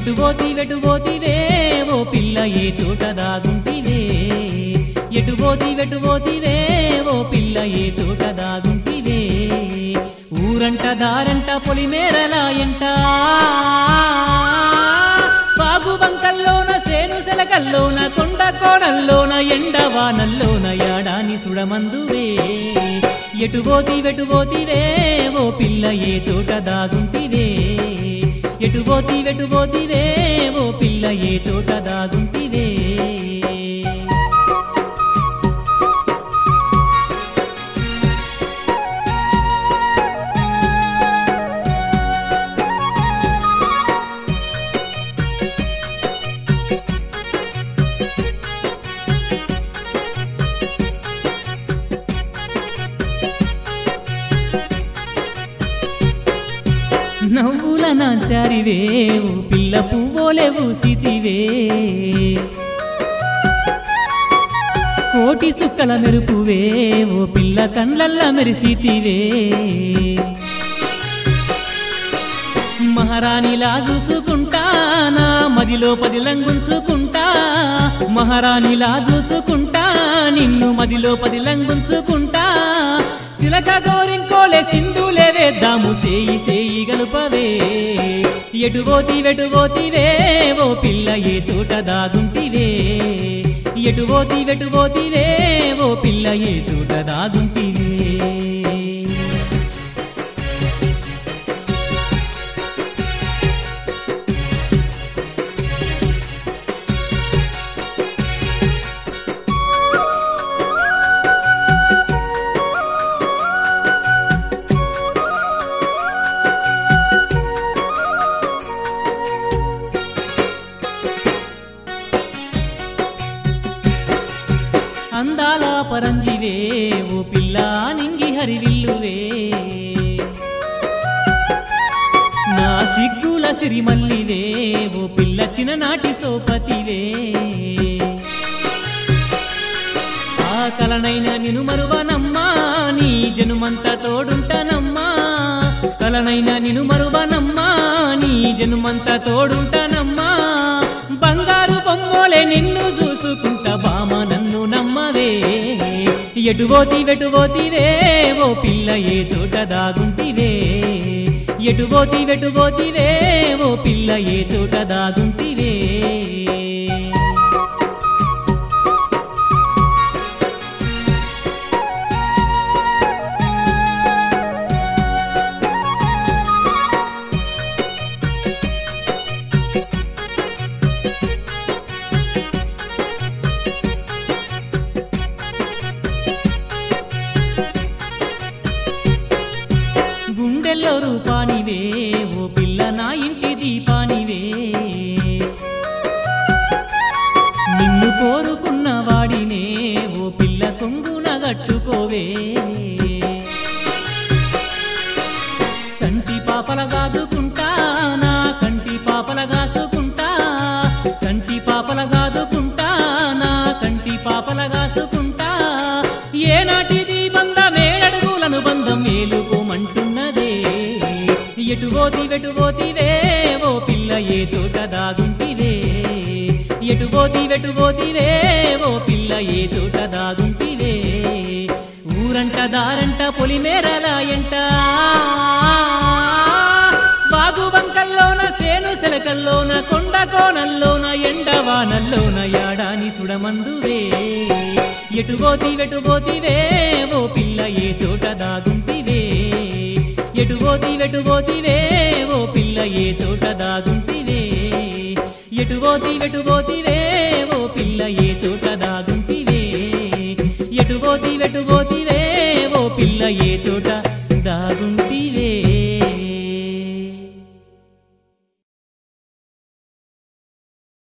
ఎటు పోతి వెటు పోతివే ఓ పిల్ల ఏ చోట దాగుంటివే ఎటు పోతి వెటు పోతివే ఓ పిల్ల ఏ చోట దాగుంటివే ఊరంట దారంట పొలిమేరలా ఎంట బాగు బంకల్లోన సేను సెలకల్లోన కొండ కోణల్లోన ఎండవానల్లోన యాడాని సుడమందువే ఎటు పోతి వెటు పోతివే ఓ పిల్ల ఏ చోట దాగుంటివే ఎటు పోతి వెటు పోతివే ఓ పిల్ల ఏ చోట దాగుంటివే నవ్వుల నాచారివే ఓ పిల్ల పువ్వోలే ఊసితివే కోటి సుక్కల మెరుపువే ఓ పిల్ల కండ్లల్ల మెరిసితివే మహారాణిలా చూసుకుంటా నా మదిలో పది లంగుంచుకుంటా మహారాణిలా చూసుకుంటా నిన్ను మదిలో పది లంగుంచుకుంటా సిలక గోరింకోలే సింధులే వేద్దాము సేయి సేయి గలుపవే ఎటువోతి వెటువోతివే ఓ పిల్ల ఏ చోట దాగుంటివే ఎటువోతి వెటువోతివే ఓ పిల్ల ఏ చోట దాగుంటివే అందాల పరంజివే ఓ పిల్ల నింగి హరివిల్లువే నా సిగ్గుల సిరిమల్లివే ఓ పిల్ల చిన్ననాటి సోపతివే ఆ కలనైన నిను మరువనమ్మా నీ జనుమంతా తోడుంటానమ్మా కలనైన నిను మరువనమ్మా నీ జనుమంతా తోడుంటానమ్మా బంగారు బొమ్మలే నిన్ను చూసుకుంటా బామ నన్ను నమ్మవే ఎటువోతి వెటువోతివే ఓ పిల్ల ఏ చోట దాగుంటివే ఎటువోతి వెటువోతివే ఓ పిల్ల ఏ చోట దాగుంటివే గుండెల్లో రూపానివే ఓ పిల్ల నా ఇంటి దీపానివే నిన్ను కోరుకున్న వాడినే ఓ పిల్ల కొంగున గట్టుకోవే చంటి పాపల గాదుకుంటా నా కంటి పాపల గాసుకుంటా చంటి పాపల గాదుకుంటా నా కంటి పాపల గాసుకుంటా ఏనాటిది బంధమేడడుగులను బంధం ఏలుకోమంటున్నదే ఎటువోతి వెటువోతివే ఓ పిల్ల ఏ చోట దాగుంటివే ఎటువోతి వెటువోతివే ఓ పిల్ల ఏ చోట దాగుంటివే ఊరంట దారంట పొలిమేరలా ఎంట బాగు బంకల్లోన సేను సెలకల్లోన కొండ కోణల్లోన ఎండవానల్లోన యాడాని సుడమందువే ఎటువోతి వెటువోతివే ఓ పిల్ల ఏ చోట దాగుంటివే ఎటువోతి వెటువోతివే ఓ పిల్ల ఏ చోట దాగుంటివే ఎటువోతి వెటువోతివే ఓ పిల్ల ఏ చోట దాగు